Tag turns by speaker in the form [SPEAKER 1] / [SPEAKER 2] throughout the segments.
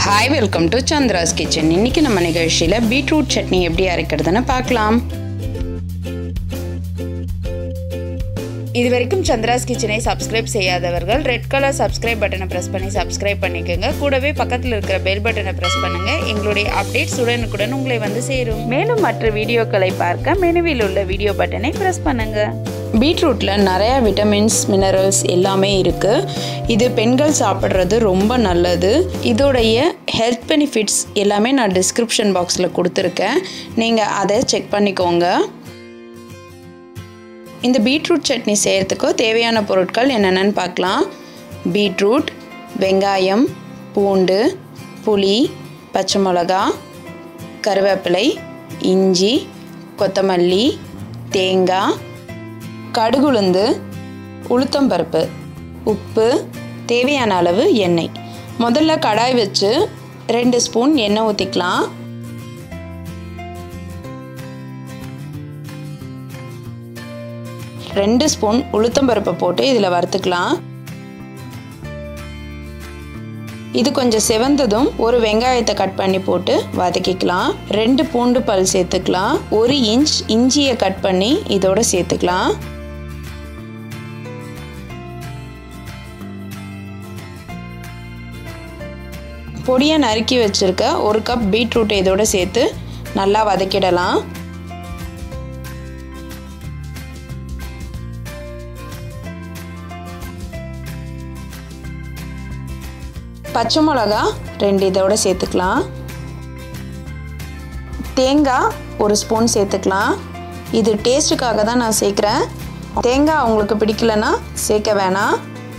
[SPEAKER 1] hi welcome to Chandra's kitchen இன்னைக்கு நம்ம நிகழ்ச்சியில் பீட்ரூட் சட்னி எப்படி அரைக்கிறதுன்னு பார்க்கலாம்
[SPEAKER 2] இது வரைக்கும் சந்திராஸ் கிச்சனை சப்ஸ்கிரைப் செய்யாதவர்கள் ரெட் கலர் சப்ஸ்கிரைப் பட்டனை ப்ரெஸ் பண்ணி சப்ஸ்கிரைப் பண்ணிக்கோங்க கூடவே பக்கத்தில் இருக்கிற பெல் பட்டனை ப்ரெஸ் பண்ணுங்க எங்களுடைய அப்டேட்ஸ் உடனுக்குடன் உங்களை வந்து சேரும் மேலும் மற்ற வீடியோக்களை பார்க்க மெனுவில் உள்ள வீடியோ பட்டனை ப்ரெஸ் பண்ணுங்க
[SPEAKER 1] பீட்ரூட்டில் நிறைய விட்டமின்ஸ் மினரல்ஸ் எல்லாமே இருக்குது இது பெண்கள் சாப்பிட்றது ரொம்ப நல்லது இதோடைய ஹெல்த் பெனிஃபிட்ஸ் எல்லாமே நான் டிஸ்கிரிப்ஷன் பாக்ஸில் கொடுத்துருக்கேன் நீங்கள் அதை செக் பண்ணிக்கோங்க இந்த பீட்ரூட் சட்னி செய்கிறதுக்கு தேவையான பொருட்கள் என்னென்னு பார்க்கலாம் பீட்ரூட் வெங்காயம் பூண்டு புளி பச்சை மிளகா கருவேப்பிலை இஞ்சி கொத்தமல்லி தேங்காய் கடுகுளுந்து உளுத்தம்பருப்பு உப்பு தேவையான அளவு எண்ணெய் முதல்ல கடாய் வச்சு ரெண்டு ஸ்பூன் எண்ணெய் ஊற்றிக்கலாம் ரெண்டு ஸ்பூன் உளுத்தம்பருப்பை போட்டு இதில் வறுத்துக்கலாம் இது கொஞ்சம் செவந்ததும் ஒரு வெங்காயத்தை கட் பண்ணி போட்டு வதக்கிக்கலாம் ரெண்டு பூண்டு பல் சேர்த்துக்கலாம் ஒரு இன்ச் இஞ்சியை கட் பண்ணி இதோட சேர்த்துக்கலாம் பொடியை நறுக்கி வச்சுருக்க ஒரு கப் பீட்ரூட் இதோட சேர்த்து நல்லா வதக்கிடலாம் பச்சை மிளகா ரெண்டு இதோட சேர்த்துக்கலாம் தேங்காய் ஒரு ஸ்பூன் சேர்த்துக்கலாம் இது டேஸ்ட்டுக்காக தான் நான் சேர்க்குறேன் தேங்காய் உங்களுக்கு பிடிக்கலன்னா சேர்க்க வேணாம்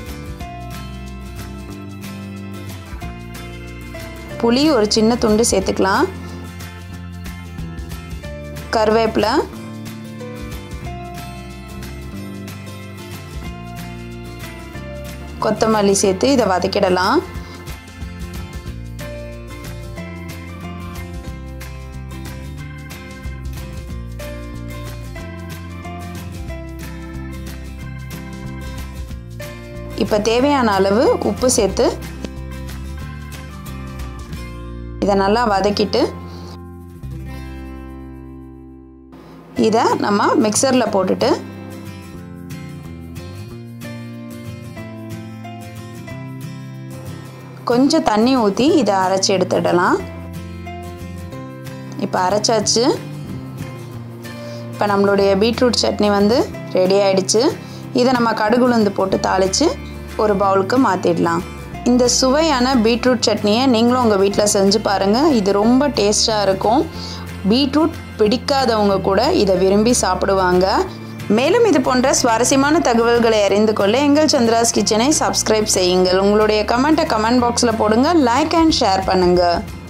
[SPEAKER 1] புளி ஒரு சின்ன துண்டு சேர்த்துக்கலாம் கருவேப்பிலை கொத்தமல்லி சேர்த்து இதை வதக்கிடலாம் இப்போ தேவையான அளவு உப்பு சேர்த்து இதை நல்லா வதக்கிட்டு இதை நம்ம மிக்சரில் போட்டுட்டு கொஞ்சம் தண்ணி ஊற்றி இதை அரைச்சி எடுத்துடலாம் இப்போ அரைச்சாச்சு இப்போ நம்மளுடைய பீட்ரூட் சட்னி வந்து ரெடி ஆயிடுச்சு இதை நம்ம கடுகுளுந்து போட்டு தாளித்து ஒரு பவுலுக்கு மாற்றிடலாம் இந்த சுவையான பீட்ரூட் சட்னியை நீங்களும் உங்கள் வீட்டில் செஞ்சு பாருங்கள் இது ரொம்ப டேஸ்ட்டாக இருக்கும் பீட்ரூட் பிடிக்காதவங்க கூட இதை விரும்பி சாப்பிடுவாங்க மேலும் இது போன்ற சுவாரஸ்யமான தகவல்களை அறிந்து கொள்ள எங்கள் சந்திராஸ் கிச்சனை சப்ஸ்கிரைப் செய்யுங்கள் உங்களுடைய கமெண்ட்டை கமெண்ட் பாக்ஸில் போடுங்க லைக் அண்ட் ஷேர் பண்ணுங்கள்